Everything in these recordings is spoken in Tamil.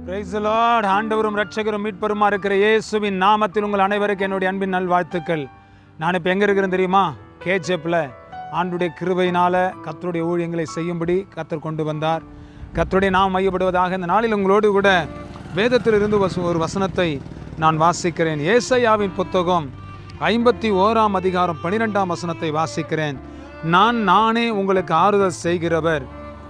Praise the Lord. ஆண்டவரும் ரட்சகரும் மீட்பருமா இருக்கிற இயேசுவின் நாமத்தில் உங்கள் அனைவருக்கும் என்னுடைய அன்பின் நல்வாழ்த்துக்கள் நான் இப்போ எங்கே இருக்கிறேன் தெரியுமா கேஜெப்பில் ஆண்டுடைய கிருபையினால கத்தருடைய ஊழியங்களை செய்யும்படி கத்தர் கொண்டு வந்தார் கத்தருடைய நாம் மையப்படுவதாக இந்த நாளில் உங்களோடு கூட வேதத்திலிருந்து வச- ஒரு வசனத்தை நான் வாசிக்கிறேன் ஏசையாவின் புத்தகம் ஐம்பத்தி ஓராம் அதிகாரம் பனிரெண்டாம் வசனத்தை வாசிக்கிறேன் நான் நானே உங்களுக்கு ஆறுதல் செய்கிறவர்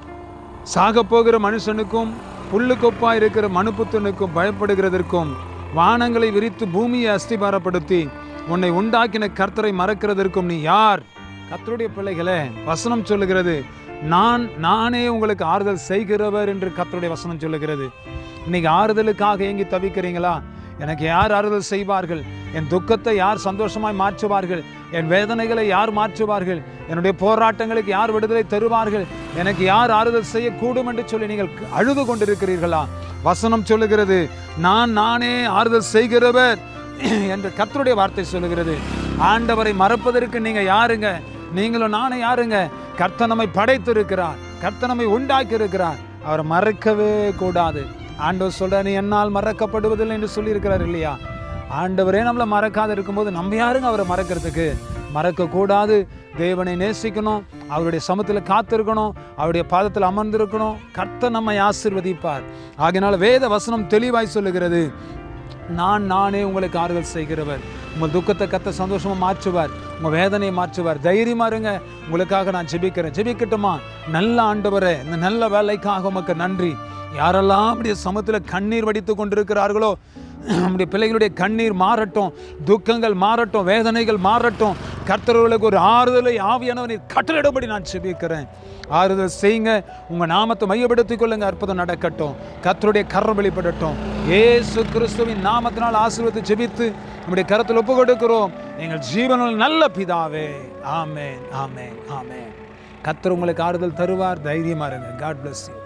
சாகப் போகிற மனுஷனுக்கும் புல்லுக்கொப்பா இருக்கிற மனுப்புத்தனுக்கும் பயப்படுகிறதற்கும் வானங்களை விரித்து பூமியை அஸ்திபாரப்படுத்தி உன்னை உண்டாக்கின கர்த்தரை மறக்கிறதற்கும் நீ யார் கர்த்தருடைய பிள்ளைகளே வசனம் சொல்லுகிறது நான் நானே உங்களுக்கு ஆறுதல் செய்கிறவர் என்று கர்த்தருடைய வசனம் சொல்லுகிறது இன்னைக்கு ஆறுதலுக்காக ஏங்கி தவிக்கிறீங்களா எனக்கு யார் ஆறுதல் செய்வார்கள் என் துக்கத்தை யார் சந்தோஷமாய் மாற்றுவார்கள் என் வேதனைகளை யார் மாற்றுவார்கள் என்னுடைய போராட்டங்களுக்கு யார் விடுதலை தருவார்கள் எனக்கு யார் ஆறுதல் செய்யக்கூடும் என்று சொல்லி நீங்கள் அழுது கொண்டிருக்கிறீர்களா வசனம் சொல்லுகிறது நான் நானே ஆறுதல் செய்கிறவர் என்று கர்த்தருடைய வார்த்தை சொல்லுகிறது ஆண்டவரை மறப்பதற்கு நீங்க யாருங்க நீங்களும் நானும் யாருங்க கர்த்தர் நம்மை படைத்திருக்கிறார் கர்த்தர் நம்மை உண்டாக்கி இருக்கிறார் அவரை மறக்கவே கூடாது ஆண்டவர் சொல்ற நீ என்னால் மறக்கப்படுவதில்லை என்று சொல்லியிருக்கிறார் இல்லையா ஆண்டவரே நம்மளை மறக்காத இருக்கும்போது நம்ம யாருங்க அவரை மறக்கிறதுக்கு மறக்க கூடாது தேவனை நேசிக்கணும் அவருடைய சமத்தில் காத்திருக்கணும் அவருடைய பாதத்தில் அமர்ந்திருக்கணும் கர்த்தர் நம்மை ஆசிர்வதிப்பார் ஆகையினால வேத வசனம் தெளிவாய் சொல்லுகிறது நான் நானே உங்களுக்கு ஆறுதல் செய்கிறவர் உங்கள் துக்கத்தை கத்த சந்தோஷமா மாற்றுவார் உங்கள் வேதனையை மாற்றுவார் தைரியமா இருங்க உங்களுக்காக நான் ஜெபிக்கிறேன் ஜெபிக்கட்டுமா நல்ல ஆண்டவரே இந்த நல்ல வேலைக்காக உமக்கு நன்றி யாரெல்லாம் அப்படியே சமத்தில் கண்ணீர் வடித்து கொண்டிருக்கிறார்களோ நம்முடைய பிள்ளைகளுடைய கண்ணீர் மாறட்டும் துக்கங்கள் மாறட்டும் வேதனைகள் மாறட்டும் கர்த்தர்களுக்கு ஒரு ஆறுதலை ஆவியானவனை கட்டளிடபடி நான் செபிக்கிறேன் ஆறுதல் செய்யுங்க உங்க நாமத்தை மையப்படுத்திக் கொள்ளுங்க அற்புதம் நடக்கட்டும் கர்த்தருடைய கரம் வெளிப்படட்டும் ஏசு கிறிஸ்துவின் நாமத்தினால் ஆசீர்வதித்து ஜெபித்து நம்முடைய கரத்தில் ஒப்பு கொடுக்கிறோம் எங்கள் ஜீவனில் நல்ல பிதாவே ஆமென் ஆமென் ஆமென் கர்த்தர் உங்களுக்கு ஆறுதல் தருவார் தைரியமா இருங்க காட் bless you